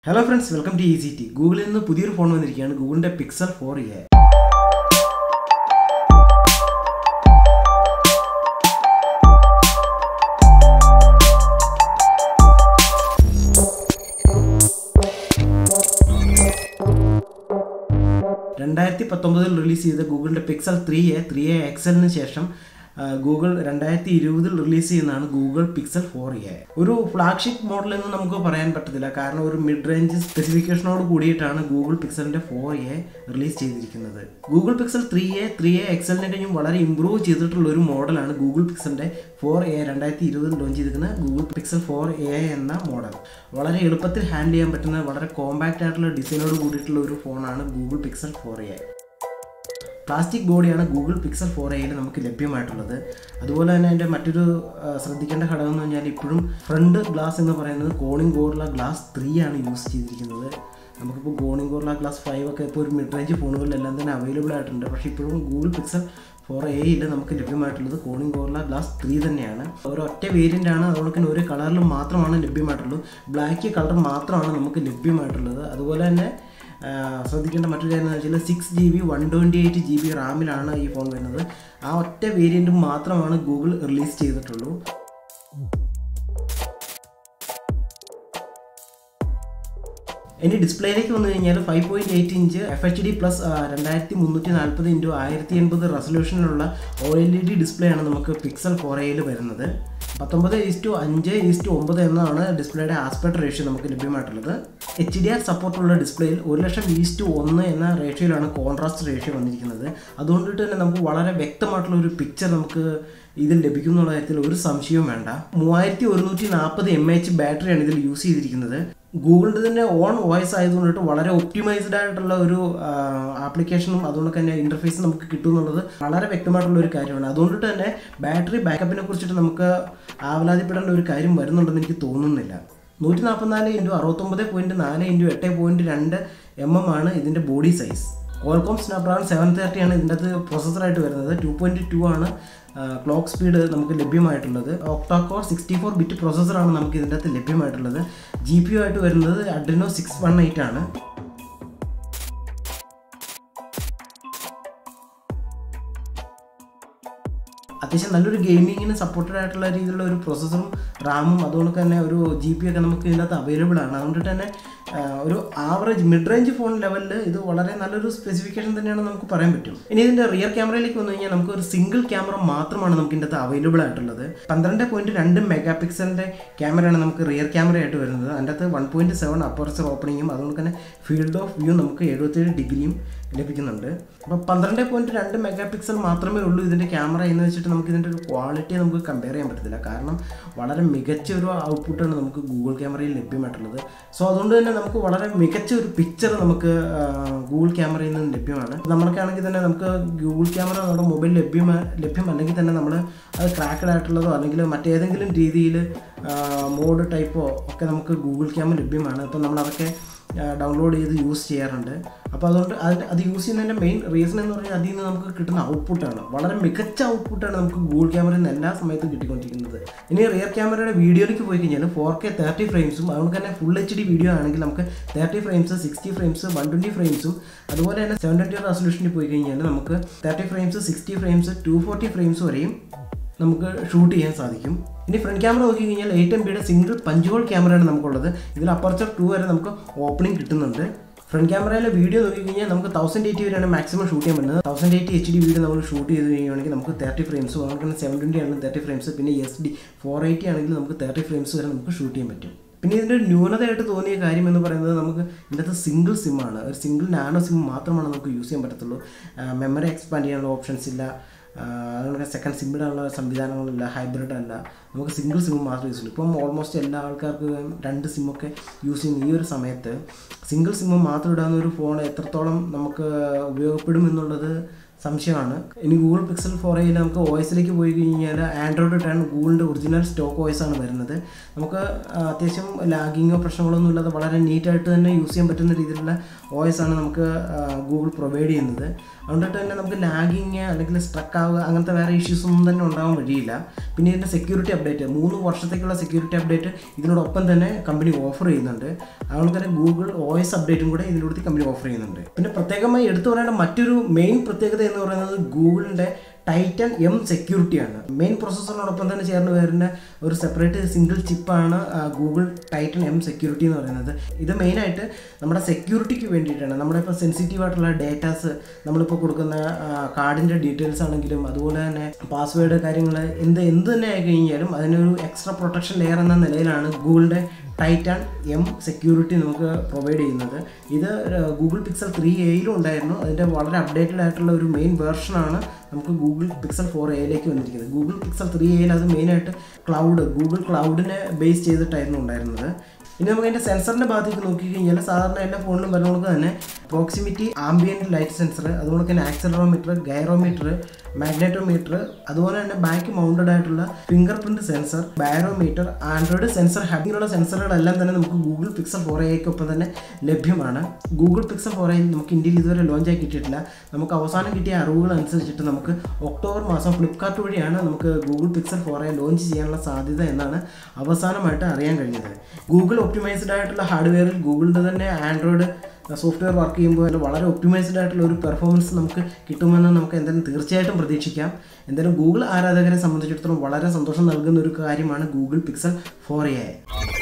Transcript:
hello friends welcome to easy T ഗൂഗിളിൽ നിന്ന് പുതിയൊരു ഫോൺ വന്നിരിക്കുകയാണ് ഗൂഗിളിൻ്റെ പിക്സൽ ഫോർ എ രണ്ടായിരത്തി പത്തൊമ്പതിൽ റിലീസ് ചെയ്ത ഗൂഗിളിൻ്റെ Pixel three A three A എക്സലിന് ശേഷം ആ, ഗൂഗിൾ രണ്ടായിരത്തി ഇരുപതിൽ റിലീസ് ചെയ്യുന്നതാണ് ഗൂഗിൾ പിക്സൽ ഫോർ എ ഒരു ഫ്ലാഗ്ഷിപ്പ് മോഡൽ എന്ന് നമുക്ക് പറയാൻ പറ്റത്തില്ല കാരണം ഒരു മിഡ് റേഞ്ച് സ്പെസിഫിക്കേഷനോട് കൂടിയിട്ടാണ് ഗൂഗിൾ പിക്സലിൻ്റെ ഫോർ എ റിലീസ് ചെയ്തിരിക്കുന്നത് Google Pixel three A three A എക്സലിനെ കഴിഞ്ഞും വളരെ ഇമ്പ്രൂവ് ചെയ്തിട്ടുള്ള ഒരു മോഡലാണ് ഗൂഗിൾ പിക്സലിൻ്റെ ഫോർ എ രണ്ടായിരത്തി ഇരുപതിൽ ലോഞ്ച് ചെയ്തിരിക്കുന്ന ഗൂഗിൾ പിക്സൽ ഫോർ എ എന്ന മോഡൽ വളരെ എളുപ്പത്തിൽ ഹാൻഡിൽ ചെയ്യാൻ പറ്റുന്ന വളരെ കോമ്പാക്റ്റ് ആയിട്ടുള്ള ഡിസൈനോട് കൂടിയിട്ടുള്ള ഒരു ഫോണാണ് Google Pixel four A plastic ബോഡിയാണ് ഗൂഗിൾ പിക്സൽ ഫോർ എയിൽ നമുക്ക് ലഭ്യമായിട്ടുള്ളത് അതുപോലെ തന്നെ അതിൻ്റെ മറ്റൊരു ആ, ശ്രദ്ധിക്കേണ്ട ഘടകം എന്ന് പറഞ്ഞാൽ ഇപ്പോഴും ഫ്രണ്ട് ഗ്ലാസ് എന്ന് പറയുന്നത് കോണിംഗ് ഗോറില ഗ്ലാസ് ത്രീ ആണ് യൂസ് ചെയ്തിരിക്കുന്നത് നമുക്കിപ്പോൾ കോണിംഗ് ഗോറില ഗ്ലാസ് ഫൈവ് ഒക്കെ ഇപ്പോൾ ഒരു മിഡ് റേഞ്ച് ഫോണുകളിലെല്ലാം തന്നെ അവൈലബിൾ ആയിട്ടുണ്ട് പക്ഷേ ഇപ്പോഴും ഗൂഗിൾ പിക്സൽ ഫോർ എയിൽ നമുക്ക് ലഭ്യമായിട്ടുള്ളത് കോണിംഗ് ഗോറില ഗ്ലാസ് ത്രീ തന്നെയാണ് ഒരൊറ്റ വേരിയൻ്റ് ആണ് അതുകൊണ്ട് തന്നെ ഒരു കളറിൽ മാത്രമാണ് ലഭ്യമായിട്ടുള്ളൂ ബ്ലാക്ക് കളർ മാത്രമാണ് നമുക്ക് ലഭ്യമായിട്ടുള്ളത് അതുപോലെ തന്നെ ആ, ശ്രദ്ധിക്കേണ്ട മറ്റൊരു കാര്യം എന്ന് വെച്ചാൽ six G B one twenty eight G B റാമിലാണ് ഈ ഫോൺ വരുന്നത് ആ ഒറ്റ വേരിയൻറ്റ് മാത്രമാണ് ഗൂഗിൾ റിലീസ് ചെയ്തിട്ടുള്ളൂ ഇനി ഡിസ്പ്ലേയിലേക്ക് വന്നു കഴിഞ്ഞാൽ five point eight inch F H D plus രണ്ടായിരത്തി മുന്നൂറ്റി നാൽപ്പത് ഇൻറ്റു ആയിരത്തി എൺപത് റെസൊല്യൂഷനിലുള്ള O L E D display ആണ് നമുക്ക് പിക്സൽ ഫോർ എയിൽ വരുന്നത് പത്തൊമ്പത് ഈസ്റ്റു അഞ്ച് ഈസ്റ്റു ഒമ്പത് എന്നാണ് ഡിസ്പ്ലേയുടെ ആസ്പെക്ട് റേഷ്യോ നമുക്ക് ലഭ്യമായിട്ടുള്ളത് എച്ച് ഡി ആർ സപ്പോർട്ടുള്ള ഡിസ്പ്ലേയിൽ ഒരു ലക്ഷം ഈസ്റ്റു ഒന്ന് എന്ന റേഷ്യോയിലാണ് കോൺട്രാസ്റ്റ് റേഷ്യോ വന്നിരിക്കുന്നത് അതുകൊണ്ടിട്ട് തന്നെ നമുക്ക് വളരെ വ്യക്തമായിട്ടുള്ള ഒരു പിക്ചർ നമുക്ക് ഇതിൽ ലഭിക്കും എന്നുള്ള കാര്യത്തിൽ ഒരു സംശയവും വേണ്ട മൂവായിരത്തി ഒരുന്നൂറ്റി നാൽപ്പത് എം എച്ച് ബാറ്ററിയാണ് ഇതിൽ യൂസ് ചെയ്തിരിക്കുന്നത് ഗൂഗിളിൻ്റെ തന്നെ ഓൺ വോയിസ് ആയതുകൊണ്ടിട്ട് വളരെ ഒപ്റ്റിമൈസ്ഡ് ആയിട്ടുള്ള ഒരു ആപ്ലിക്കേഷനും അതുകൊണ്ട് തന്നെ ഇൻ്റർഫേസ് നമുക്ക് കിട്ടും എന്നുള്ളത് വളരെ വ്യക്തമായിട്ടുള്ള ഒരു കാര്യമാണ് അതുകൊണ്ടിട്ട് തന്നെ ബാറ്ററി ബാക്കപ്പിനെ കുറിച്ചിട്ട് നമുക്ക് ആവലാതിപ്പെടേണ്ട ഒരു കാര്യം വരുന്നുണ്ടെന്ന് എനിക്ക് തോന്നുന്നില്ല നൂറ്റി നാൽപ്പത്തിനാല് ഇൻറ്റു അറുപത്തൊമ്പത് പോയിൻറ്റ് നാല് ഇൻറ്റു എട്ട് പോയിൻറ്റ് രണ്ട് എം എം ആണ് ഇതിൻ്റെ body size Qualcomm Snapdragon seven thirty ആണ് ഇതിൻ്റെ അകത്ത് പ്രൊസസ്സറായിട്ട് വരുന്നത് ടു പോയിൻറ്റ് ടു ആണ് ക്ലോക്ക് സ്പീഡ് നമുക്ക് ലഭ്യമായിട്ടുള്ളത് ഒക്ടാക്കോർ സിക്സ്റ്റി ഫോർ ബിറ്റ് പ്രോസസ്സറാണ് നമുക്ക് ഇതിൻ്റെ അകത്ത് ലഭ്യമായിട്ടുള്ളത് ജി പി യു ആയിട്ട് വരുന്നത് അഡ്രിനോ സിക്സ് വൺ എയ്റ്റ് ആണ് അത്യാവശ്യം നല്ലൊരു ഗെയിമിങ്ങിന് സപ്പോർട്ടഡ് ആയിട്ടുള്ള രീതിയിലുള്ള ഒരു പ്രോസസ്സറും റാമും അതുകൊണ്ട് തന്നെ ഒരു ജി പി ഒക്കെ നമുക്ക് ഇതിനകത്ത് അവൈലബിൾ ആണ് അതുകൊണ്ട് തന്നെ ആ, ഒരു ആവറേജ് മിഡ് റേഞ്ച് ഫോൺ ലെവലിൽ ഇത് വളരെ നല്ലൊരു സ്പെസിഫിക്കേഷൻ തന്നെയാണ് നമുക്ക് പറയാൻ പറ്റും ഇനി ഇതിൻ്റെ റിയർ ക്യാമറയിലേക്ക് വന്നു കഴിഞ്ഞാൽ നമുക്ക് ഒരു സിംഗിൾ ക്യാമറ മാത്രമാണ് നമുക്ക് ഇതിൻ്റെ അകത്ത് അവൈലബിൾ ആയിട്ടുള്ളത് പന്ത്രണ്ട് പോയിന്റ് രണ്ട് മെഗാ പിക്സലിൻ്റെ ക്യാമറയാണ് നമുക്ക് റിയർ ക്യാമറ ആയിട്ട് വരുന്നത് അതിൻ്റെ അകത്ത് വൺ പോയിന്റ് സെവൻ അപ്പർച്ചർ ഓപ്പണിങ്ങും അതുകൊണ്ട് തന്നെ ഫീൽഡ് ഓഫ് വ്യൂ നമുക്ക് എഴുപത്തേഴ് ഡിഗ്രിയും ലഭിക്കുന്നുണ്ട് അപ്പോൾ പന്ത്രണ്ട് പോയിന്റ് രണ്ട് മെഗാ പിക്സൽ മാത്രമേ ഉള്ളൂ ഇതിൻ്റെ ക്യാമറ എന്ന് വെച്ചിട്ട് നമുക്ക് ഇതിൻ്റെ ഒരു ക്വാളിറ്റി നമുക്ക് കമ്പയർ ചെയ്യാൻ പറ്റത്തില്ല കാരണം വളരെ മികച്ച ഒരു ഔട്ട്പുട്ടാണ് നമുക്ക് ഗൂഗിൾ ക്യാമറയിൽ ലഭ്യമായിട്ടുള്ളത് സോ അതുകൊണ്ട് തന്നെ നമുക്ക് വളരെ മികച്ച ഒരു പിക്ചർ നമുക്ക് ആ, ഗൂഗിൾ ക്യാമറയിൽ നിന്ന് ലഭ്യമാണ് നമുക്കാണെങ്കിൽ തന്നെ നമുക്ക് ഗൂഗിൾ ക്യാമറ നമ്മുടെ മൊബൈൽ ലഭ്യമ ലഭ്യമല്ലെങ്കിൽ തന്നെ നമ്മൾ അത് ക്രാക്കഡ് ആയിട്ടുള്ളതോ അല്ലെങ്കിൽ മറ്റേതെങ്കിലും രീതിയിൽ മോഡ് ടൈപ്പോ ഒക്കെ നമുക്ക് ഗൂഗിൾ ക്യാമറ ലഭ്യമാണ് അപ്പോൾ നമ്മൾ അതൊക്കെ ഡൗൺലോഡ് ചെയ്ത് യൂസ് ചെയ്യാറുണ്ട് അപ്പോൾ അതുകൊണ്ട് അത് അത് യൂസ് ചെയ്യുന്നതിൻ്റെ മെയിൻ റീസൺ എന്ന് പറഞ്ഞാൽ അതിൽ നിന്ന് നമുക്ക് കിട്ടുന്ന ഔട്ട്പുട്ടാണ് വളരെ മികച്ച ഔട്ട്പുട്ടാണ് നമുക്ക് ഗൂഗിൾ ക്യാമറയിൽ നിന്ന് എല്ലാ സമയത്തും കിട്ടിക്കൊണ്ടിരിക്കുന്നത് ഇനി റിയർ ക്യാമറയുടെ വീഡിയോയിലേക്ക് പോയി കഴിഞ്ഞാൽ ഫോർ കെ തേർട്ടി ഫ്രെയിംസും അതുകൊണ്ട് തന്നെ ഫുൾ എച്ച് ഡി വീഡിയോ ആണെങ്കിൽ നമുക്ക് thirty frames sixty frames one twenty ഫ്രെയിംസും അതുപോലെ തന്നെ സെവൻ ട്വൻറ്റി റെസൊല്യൂഷനിൽ പോയി കഴിഞ്ഞാൽ നമുക്ക് thirty frames sixty frames two forty frames വരെയും നമുക്ക് ഷൂട്ട് ചെയ്യാൻ സാധിക്കും ഇനി ഫ്രണ്ട് ക്യാമറ നോക്കി കഴിഞ്ഞാൽ എയ്റ്റ് എം ബിയുടെ സിംഗിൾ പഞ്ച് ഹോൾ ക്യാമറയാണ് നമുക്കുള്ളത് ഇതിൽ അപ്പർച്ചർ ടു വരെ നമുക്ക് ഓപ്പണിംഗ് കിട്ടുന്നുണ്ട് ഫ്രണ്ട് ക്യാമറയിലെ വീഡിയോ നോക്കി കഴിഞ്ഞാൽ നമുക്ക് തൗസൻഡ് എയ്റ്റി വരെയാണ് മാക്സിമം ഷൂട്ട് ചെയ്യാൻ പറ്റുന്നത് thousand eighty H D video നമ്മൾ ഷൂട്ട് ചെയ്ത് കഴിയുകയാണെങ്കിൽ നമുക്ക് തേർട്ടി ഫ്രെയിംസ് അതുകൊണ്ട് തന്നെ സെവൻ ട്വൻറ്റി ആണെങ്കിൽ തേർട്ടി ഫ്രെയിംസ് പിന്നെ എസ് ഡി ഫോർ എയ്റ്റി ആണെങ്കിൽ നമുക്ക് തേർട്ടി ഫ്രെയിംസ് വരെ നമുക്ക് ഷൂട്ട് ചെയ്യാൻ പറ്റും പിന്നെ ഇതിൻ്റെ ഒരു ന്യൂനതയായിട്ട് തോന്നിയ കാര്യം എന്ന് പറയുന്നത് നമുക്ക് ഇതിനകത്ത് സിംഗിൾ സിമ്മാണ് ഒരു സിംഗിൾ നാനോ സിം മാത്രമാണ് നമുക്ക് യൂസ് ചെയ്യാൻ പറ്റത്തുള്ളൂ മെമ്മറി എക്സ്പാൻഡ് ചെയ്യാനുള്ള ഓപ്ഷൻസ് ഇല്ല അതുകൊണ്ട് സെക്കൻഡ് സിം ഇടാനുള്ള സംവിധാനങ്ങളില്ല ഹൈബ്രിഡ് അല്ല നമുക്ക് സിംഗിൾ സിം മാത്രമേ യൂസ് ഉള്ളൂ ഇപ്പം ഓൾമോസ്റ്റ് എല്ലാ ആൾക്കാർക്കും രണ്ട് സിമ്മൊക്കെ യൂസ് ചെയ്യുന്ന ഈ ഒരു സമയത്ത് സിംഗിൾ സിം മാത്രം ഇടാവുന്ന ഒരു ഫോൺ എത്രത്തോളം നമുക്ക് ഉപയോഗപ്പെടും എന്നുള്ളത് സംശയമാണ് ഇനി ഗൂഗിൾ പിക്സൽ ഫോർ എയിൽ നമുക്ക് വോയിസിലേക്ക് പോയി കഴിഞ്ഞാൽ ആൻഡ്രോയിഡ് ടെൻ ഗൂഗിളിൻ്റെ ഒറിജിനൽ സ്റ്റോക്ക് വോയിസ് ആണ് വരുന്നത് നമുക്ക് ആ, അത്യാവശ്യം ലാഗിങ്ങോ പ്രശ്നങ്ങളൊന്നും ഇല്ലാതെ വളരെ നീറ്റായിട്ട് തന്നെ യൂസ് ചെയ്യാൻ പറ്റുന്ന രീതിയിലുള്ള വോയിസ് ആണ് നമുക്ക് ആ, ഗൂഗിൾ പ്രൊവൈഡ് ചെയ്യുന്നത് അതുകൊണ്ടിട്ട് തന്നെ നമുക്ക് ലാഗിങ് അല്ലെങ്കിൽ സ്ട്രക്ക് ആവുക അങ്ങനത്തെ വേറെ ഇഷ്യൂസ് ഒന്നും തന്നെ ഉണ്ടാകാൻ വഴിയില്ല പിന്നെ ഇതിൻ്റെ സെക്യൂരിറ്റി അപ്ഡേറ്റ് മൂന്ന് വർഷത്തേക്കുള്ള സെക്യൂരിറ്റി അപ്ഡേറ്റ് ഇതിനോടൊപ്പം തന്നെ കമ്പനി ഓഫർ ചെയ്യുന്നുണ്ട് അതുകൊണ്ട് തന്നെ ഗൂഗിൾ വോയിസ് അപ്ഡേറ്റും കൂടെ ഇതിലൂടെ കമ്പനി ഓഫർ ചെയ്യുന്നുണ്ട് പിന്നെ പ്രത്യേകമായി എടുത്തു പറയേണ്ട മറ്റൊരു മെയിൻ പ്രത്യേകത എന്ന് പറയുന്നത് ഗൂഗിളിൻ്റെ ടൈറ്റൻ എം സെക്യൂരിറ്റിയാണ് മെയിൻ പ്രോസസ്സറിനോടൊപ്പം തന്നെ ചേർന്ന് വരുന്ന ഒരു സെപ്പറേറ്റ് സിംഗിൾ ചിപ്പാണ് ഗൂഗിൾ ടൈറ്റൻ എം സെക്യൂരിറ്റി എന്ന് പറയുന്നത് ഇത് മെയിനായിട്ട് നമ്മുടെ സെക്യൂരിറ്റിക്ക് വേണ്ടിയിട്ടാണ് നമ്മുടെ ഇപ്പോൾ സെൻസിറ്റീവ് ആയിട്ടുള്ള ഡേറ്റാസ് നമ്മളിപ്പോൾ കൊടുക്കുന്ന കാർഡിൻ്റെ ഡീറ്റെയിൽസ് ആണെങ്കിലും അതുപോലെ തന്നെ പാസ്വേഡ് കാര്യങ്ങൾ എന്ത് എന്ത് തന്നെ ആയി കഴിഞ്ഞാലും അതിനൊരു എക്സ്ട്രാ പ്രൊട്ടക്ഷൻ ലെയർ എന്ന നിലയിലാണ് ഗൂഗിളിൻ്റെ ടൈറ്റാൻ എം സെക്യൂരിറ്റി നമുക്ക് പ്രൊവൈഡ് ചെയ്യുന്നത് ഇത് ഗൂഗിൾ പിക്സൽ ത്രീ എയിലും ഉണ്ടായിരുന്നു അതിൻ്റെ വളരെ അപ്ഡേറ്റഡ് ആയിട്ടുള്ള ഒരു മെയിൻ വേർഷനാണ് നമുക്ക് ഗൂഗിൾ പിക്സൽ ഫോർ എയിലേക്ക് വന്നിരിക്കുന്നത് ഗൂഗിൾ പിക്സൽ ത്രീ എയിൽ അത് മെയിനായിട്ട് ക്ലൗഡ് ഗൂഗിൾ ക്ലൗഡിനെ ബേസ് ചെയ്തിട്ടായിരുന്നു ഉണ്ടായിരുന്നത് ഇനി നമുക്ക് അതിൻ്റെ സെൻസറിൻ്റെ ഭാഗത്തേക്ക് നോക്കിക്കഴിഞ്ഞാൽ സാധാരണ എല്ലാ ഫോണിലും വരുന്നത് തന്നെ പ്രോക്സിമിറ്റി ആംബിയൻറ്റ് ലൈറ്റ് സെൻസർ അതുപോലെ തന്നെ ആക്സലറോമീറ്റർ ഗൈറോമീറ്റർ മാഗ്നറ്റോമീറ്റർ അതുപോലെ തന്നെ ബാക്ക് മൗണ്ടഡ് ആയിട്ടുള്ള fingerprint sensor barometer Android sensor ഹബിലുള്ള സെൻസറുകളെല്ലാം തന്നെ നമുക്ക് ഗൂഗിൾ പിക്സൽ ഫോർ എക്കൊപ്പം തന്നെ ലഭ്യമാണ് ഗൂഗിൾ പിക്സൽ ഫോർ എ നമുക്ക് ഇന്ത്യയിൽ ഇതുവരെ ലോഞ്ച് ആയി കിട്ടിയിട്ടില്ല നമുക്ക് അവസാനം കിട്ടിയ അറിവുകൾ അനുസരിച്ചിട്ട് നമുക്ക് ഒക്ടോബർ മാസം ഫ്ലിപ്കാർട്ട് വഴിയാണ് നമുക്ക് Google Pixel four A launch ചെയ്യാനുള്ള സാധ്യത എന്നാണ് അവസാനമായിട്ട് അറിയാൻ കഴിഞ്ഞത് ഗൂഗിൾ ഒപ്റ്റിമൈസ്ഡ് ആയിട്ടുള്ള ഹാർഡ്വെയറിൽ ഗൂഗിളിൻ്റെ തന്നെ ആൻഡ്രോയിഡ് സോഫ്റ്റ്വെയർ വർക്ക് ചെയ്യുമ്പോൾ അതിൻ്റെ വളരെ ഒപ്റ്റിമൈസ്ഡ് ആയിട്ടുള്ള ഒരു പെർഫോമൻസ് നമുക്ക് കിട്ടുമെന്ന് നമുക്ക് എന്തായാലും തീർച്ചയായിട്ടും പ്രതീക്ഷിക്കാം എന്തായാലും ഗൂഗിൾ ആരാധകരെ സംബന്ധിച്ചിടത്തോളം വളരെ സന്തോഷം നൽകുന്ന ഒരു കാര്യമാണ് ഗൂഗിൾ പിക്സൽ ഫോർ എ